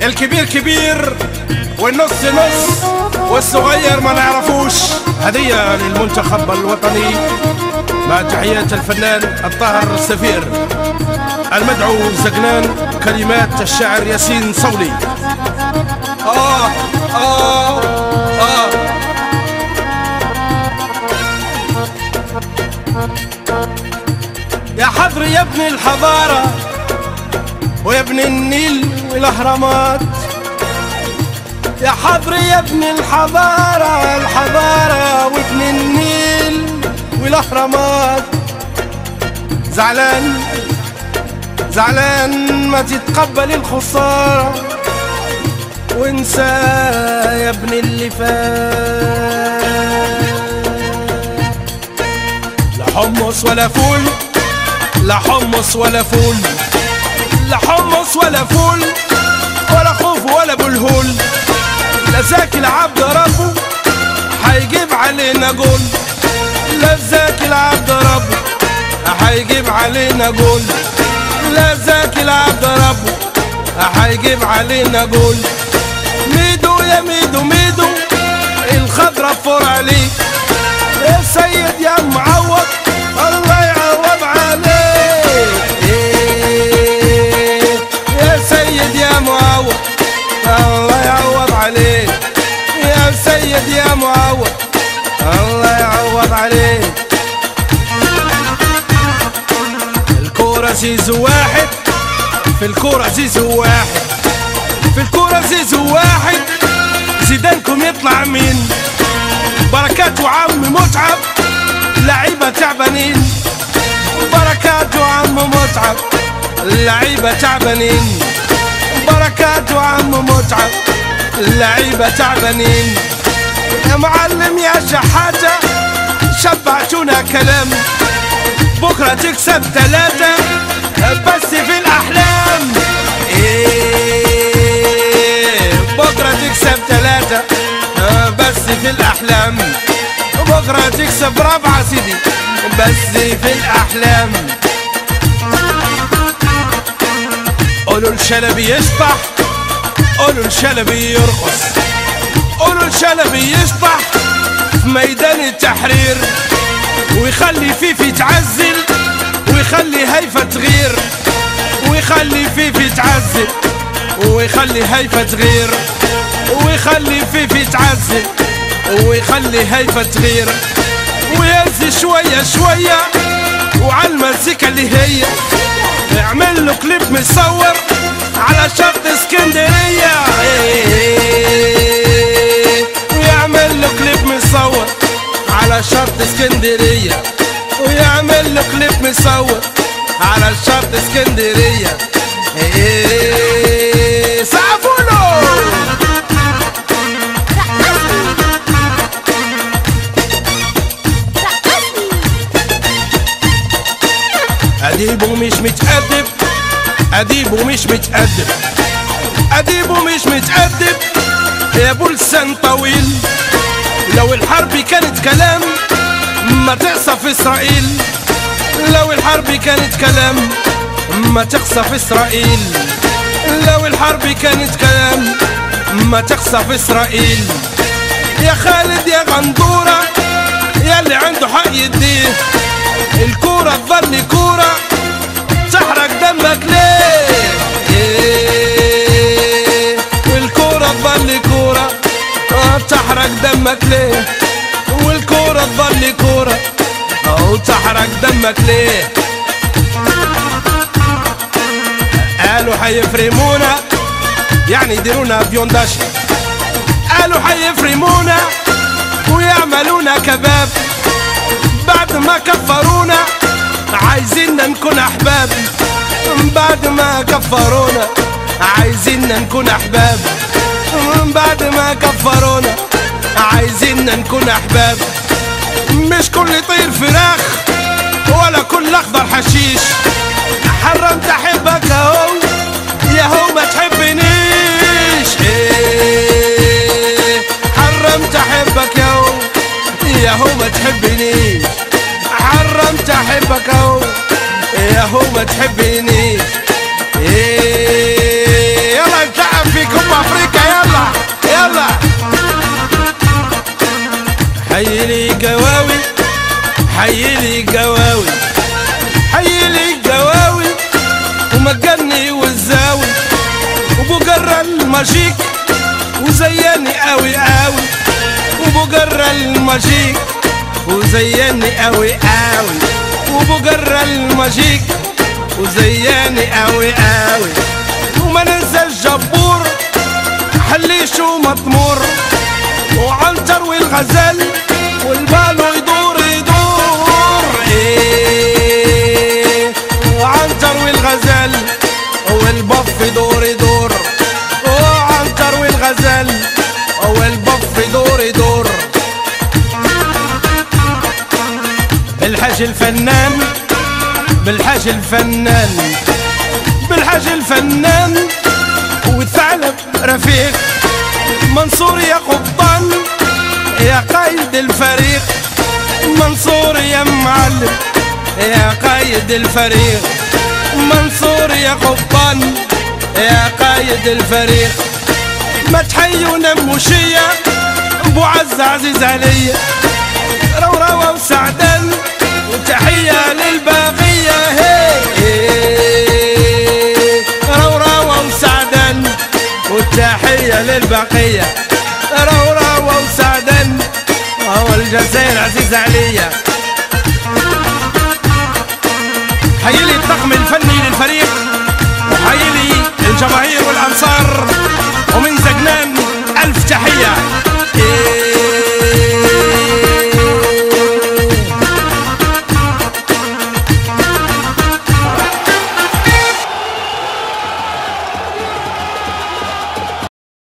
الكبير كبير والنص نص والصغير ما نعرفوش هدية للمنتخب الوطني مع تحيات الفنان الطاهر السفير المدعو زقنان كلمات الشاعر ياسين صولي آه آه آه يا حضر يا ابن الحضارة ويا ابن النيل والأهرامات يا حضر يا ابن الحضارة الحضارة وابن النيل والأهرامات زعلان زعلان ما تتقبل الخسارة وانسى يا ابن اللي فات لا حمص ولا فول لا حمص ولا فول لا حمص ولا فول ولا خوف ولا بلهول لا زاكي العبد ربه حيجيب علينا جول لا زاكي العبد ربه حيجيب علينا جول لا زاكي العبد ربه حيجيب علينا جول ميدو يا ميدو ميدو الخضرة فور عليك يا سيد يا معوض الله يعوض عليك إيه يا سيد يا معوض الله يعوض عليك يا سيد يا معوض الله يعوض عليك الكورة زيزو واحد في الكورة زيزو واحد في الكورة زيزو واحد زيدانكم يطلع مين بركات وعم متعب لعيبة تعبانين بركات وعم متعب لعيبة تعبانين بركات وعم متعب لعيبة تعبانين يا معلم يا شحاتة شبعتونا كلام بكرة تكسب ثلاثة بس في الأحلام إيه بكرة تكسب ثلاثة بس في الأحلام بكرة تكسب رابعة سيدي بس في الأحلام قولوا الشلبي يشطح قولوا الشلبي يرقص قولوا الشلبي يشطح في ميدان التحرير ويخلي فيفي تعزل ويخلي هيفا تغير ويخلي فيفي تعزل ويخلي هيفا تغير ويخلي فيفي تعزل ويخلي هيفا تغير ويهز شوية شوية وعلى المزيكا اللي هي يعمل له كليب مصور على شط اسكندرية ويعمل له كليب مصور على شط اسكندرية ويعمل له كليب مصور على شط اسكندرية سقفوا له أديب ومش متأدب أديب ومش متأدب أديب ومش متأدب يا أبو لسان طويل لو الحرب كانت كلام ما تقصى في إسرائيل لو الحرب كانت كلام ما تقصى في إسرائيل لو الحرب كانت كلام ما تقصى في إسرائيل يا خالد يا غندورة يا اللي عنده حق يديه الكورة تظل كورة تحرق دمك ليه إيه والكورة تظل كورة آه، تحرق دمك ليه والكورة تظل كورة أو تحرق دمك ليه قالوا حيفرمونا يعني يديرونا بيونداش قالوا حيفرمونا ويعملونا كباب بعد ما كفرونا عايزيننا نكون احباب بعد ما كفرونا عايزيننا نكون احباب بعد ما كفرونا عايزيننا نكون احباب مش كل طير فراخ ولا كل اخضر حشيش حرمت احبك اهو يا هو ما تحبنيش إيه حرمت احبك يا هو يا هو ما تحبنيش حرمت احبك اهو يا هو ما تحبنيش إيه يلا نتعب فيكم جرة الماجيك وزيني قوي قوي وابو جرة الماجيك وزيني قوي قوي وما ننسى الجبور حليش ومطمور وعنتر والغزال والبالو يدور يدور ايه وعنتر والغزال والبف يدور يدور وعنتر والغزال والبف يدور يدور بالحاج الفنان بالحاج الفنان بالحاج الفنان والثعلب رفيق منصور يا قبطان يا قايد الفريق منصور يا معلم يا قايد الفريق منصور يا قبطان يا قايد الفريق ما تحيونا موشية ابو عز عزيز عليا روروة وسعدان وتحية للباقية هي روروة وسعدان والتحية للبقية روروة وسعدان والجزائر عزيز عليا